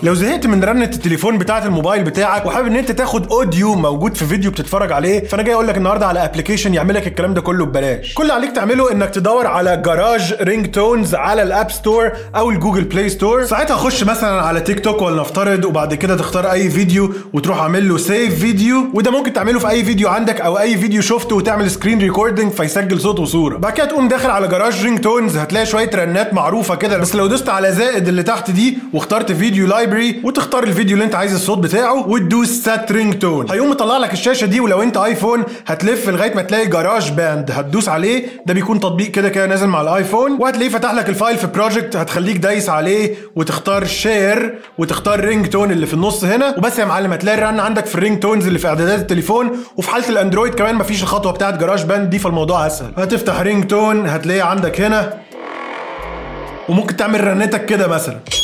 لو زهقت من رنه التليفون بتاعه الموبايل بتاعك وحابب ان انت تاخد اوديو موجود في فيديو بتتفرج عليه فانا جاي اقول لك النهارده على ابلكيشن يعمل لك الكلام ده كله ببلاش كل اللي عليك تعمله انك تدور على جراج رينج تونز على الاب ستور او الجوجل بلاي ستور ساعتها خش مثلا على تيك توك ولنفترض وبعد كده تختار اي فيديو وتروح عامل له سيف فيديو وده ممكن تعمله في اي فيديو عندك او اي فيديو شفته وتعمل سكرين ريكوردنج فيسجل صوت وصوره بعد كده تقوم داخل على جراج رينج تونز هتلاقي شويه رنات معروفه كده بس لو دوست على زائد اللي تحت دي واخترت فيديو لايبرري وتختار الفيديو اللي انت عايز الصوت بتاعه وتدوس سات رينج تون هيقوم مطلع لك الشاشه دي ولو انت ايفون هتلف لغايه ما تلاقي جراج باند هتدوس عليه ده بيكون تطبيق كده كده نازل مع الايفون وهتلاقيه فتح لك الفايل في بروجكت هتخليك دايس عليه وتختار شير وتختار رينج تون اللي في النص هنا وبس يا معلم هتلاقي الرن عندك في الرينج تونز اللي في اعدادات التليفون وفي حاله الاندرويد كمان مفيش الخطوه بتاعت جراج باند دي فالموضوع اسهل هتفتح رينج تون هتلاقيه عندك هنا وممكن تعمل رنتك كده مثلا